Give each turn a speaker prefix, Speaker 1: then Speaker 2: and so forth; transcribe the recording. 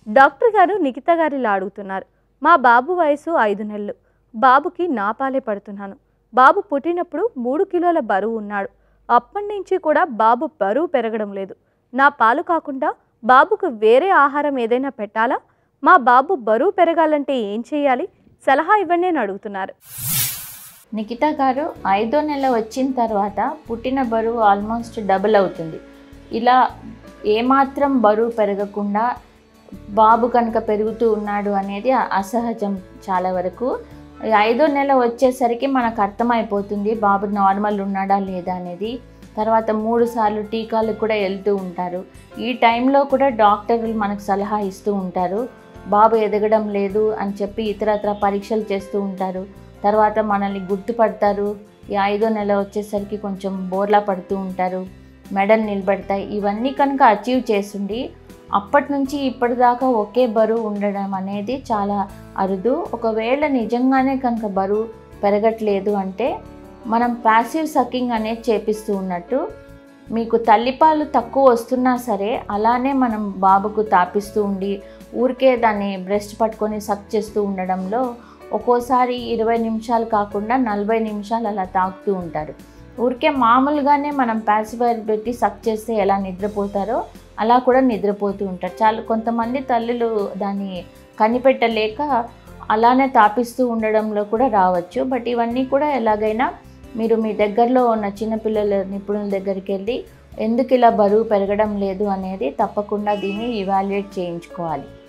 Speaker 1: doctor గారు నిఖిత గారిలా అడుగుతున్నారు మా బాబు వయసు ఐదు నెలలు బాబుకి నా పాలే పడుతున్నాను బాబు పుట్టినప్పుడు మూడు కిలోల బరువు ఉన్నాడు అప్పటి నుంచి కూడా బాబు బరువు పెరగడం లేదు నా పాలు కాకుండా బాబుకు వేరే ఆహారం ఏదైనా పెట్టాలా మా బాబు బరువు పెరగాలంటే ఏం చేయాలి సలహా ఇవ్వండి అని అడుగుతున్నారు
Speaker 2: నిఖిత గారు ఐదో నెల వచ్చిన తర్వాత పుట్టిన బరువు ఆల్మోస్ట్ డబుల్ అవుతుంది ఇలా ఏమాత్రం బరువు పెరగకుండా బాబు కనుక పెరుగుతూ ఉన్నాడు అనేది అ- అసహజం చాలా వరకు ఈ ఐదో నెల వచ్చేసరికి మనకు అర్థమైపోతుంది బాబు నార్మల్ ఉన్నాడా లేదా అనేది తర్వాత మూడు సార్లు టీకాలకు కూడా వెళ్తూ ఉంటారు ఈ టైంలో కూడా డాక్టర్లు మనకు సలహా ఇస్తూ ఉంటారు బాబు ఎదగడం లేదు అని చెప్పి ఇతరత్ర పరీక్షలు చేస్తూ ఉంటారు తర్వాత మనల్ని గుర్తుపడతారు ఈ ఐదో నెల వచ్చేసరికి కొంచెం బోర్లా పడుతూ ఉంటారు మెడల్ నిలబడతాయి ఇవన్నీ కనుక అచీవ్ చేస్తుండి అప్పటి నుంచి ఇప్పటిదాకా ఒకే బరువు ఉండడం అనేది చాలా అరుదు ఒకవేళ నిజంగానే కనుక బరువు పెరగట్లేదు అంటే మనం ప్యాసివ్ సకింగ్ అనేది చేపిస్తూ ఉన్నట్టు మీకు తల్లిపాలు తక్కువ వస్తున్నా సరే అలానే మనం బాబుకు తాపిస్తూ ఉండి ఊరికే దాన్ని బ్రెస్ట్ పట్టుకొని సక్ చేస్తూ ఉండడంలో ఒక్కోసారి ఇరవై నిమిషాలు కాకుండా నలభై నిమిషాలు అలా తాకుతూ ఉంటారు ఊరికే మామూలుగానే మనం ప్యాసిఫైర్ పెట్టి సక్ చేస్తే ఎలా నిద్రపోతారో అలా కూడా నిద్రపోతూ ఉంటారు చాలా కొంతమంది తల్లులు దాన్ని కనిపెట్టలేక అలానే తాపిస్తూ ఉండడంలో కూడా రావచ్చు బట్ ఇవన్నీ కూడా ఎలాగైనా మీరు మీ దగ్గరలో ఉన్న చిన్నపిల్లల నిపుణుల దగ్గరికి వెళ్ళి ఎందుకు ఇలా బరువు పెరగడం లేదు అనేది తప్పకుండా దీన్ని ఇవాల్యుయేట్ చేయించుకోవాలి